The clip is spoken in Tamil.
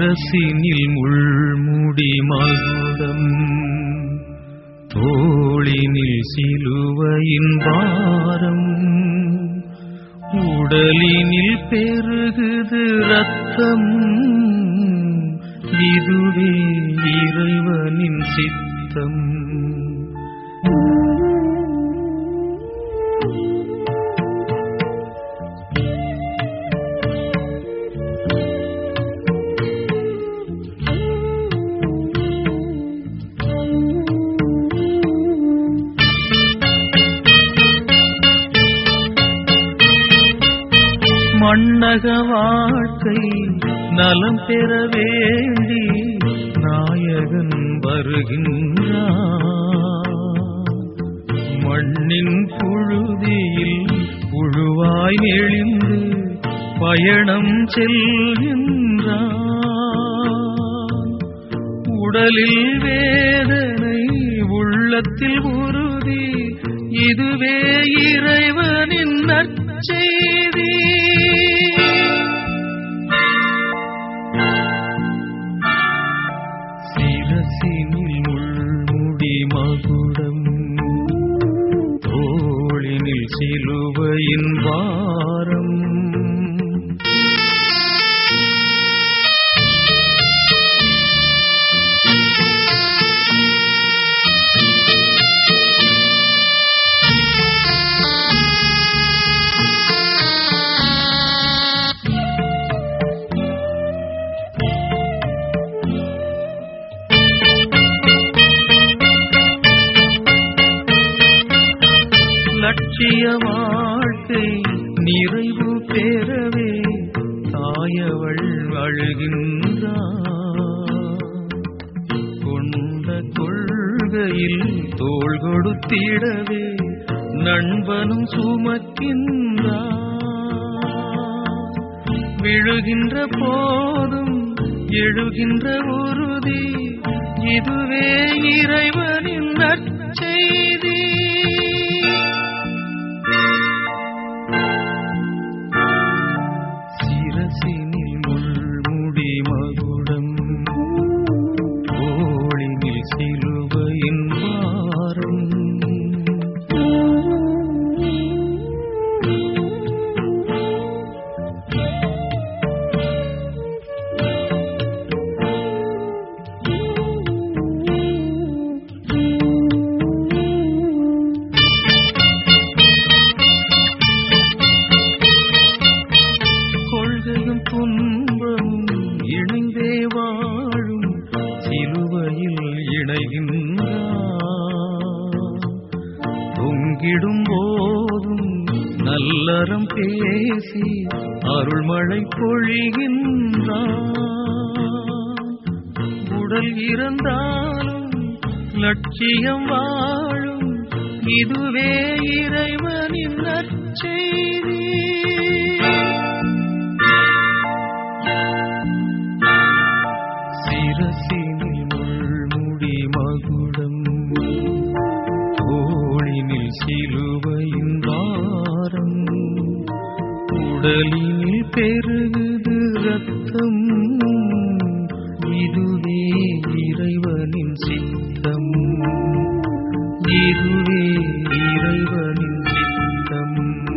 சிரசினில் முள்முடி மகுடம் தோளினில் சிலுவையின் பாரம் உடலினில் பெருகுது ரத்தம் இதுவே இறைவனின் சித்தம் மண்ணக வாழ்க்கை நலம் பெற வேண்டி நாயகன் வருகின்றான் மண்ணின் புழுதியில் புழுவாய் நெளிந்து பயணம் செல்கின்றான் உடலில் வேதனை உள்ளத்தில் உறுதி இதுவே இறைவனின் நற்செய்தி சிரசினில் முள்முடி மகுடம் தோளினில் சிலுவையின் வாரம் லட்சிய வாழ்க்கை நிறைவு பெறவே தாயவள் அழுகின்றார் கொண்ட கொள்கையில் தோள் கொடுத்திடவே நண்பனும் சுமக்கின்றார் விழுகின்ற போதும் எழுகின்ற உறுதி இதுவே இறைவனின் நற்செய்தி சிரசினில் முள்முடி மகுடம் தோளினில் சிலுவையின் வாரம் கொள்கையும் துன்பமும் இணைந்தே வாழும் சிலுவையில் இணைகின்றார் தொங்கிடும் போதும் நல்லறம் பேசி அருள்மழை பொழிகின்றார் உடல் இறந்தாலும் லட்சியம் வாழும் இதுவே இறைவனின் நற்செய்தி சிரசினில் முள்முடி மகுடம் தோளினில் சிலுவையின் வாரம் உடலினில் பெருகுது ரத்தம் இதுவே இறைவனின் சித்தம் இதுவே இறைவனின் சித்தம்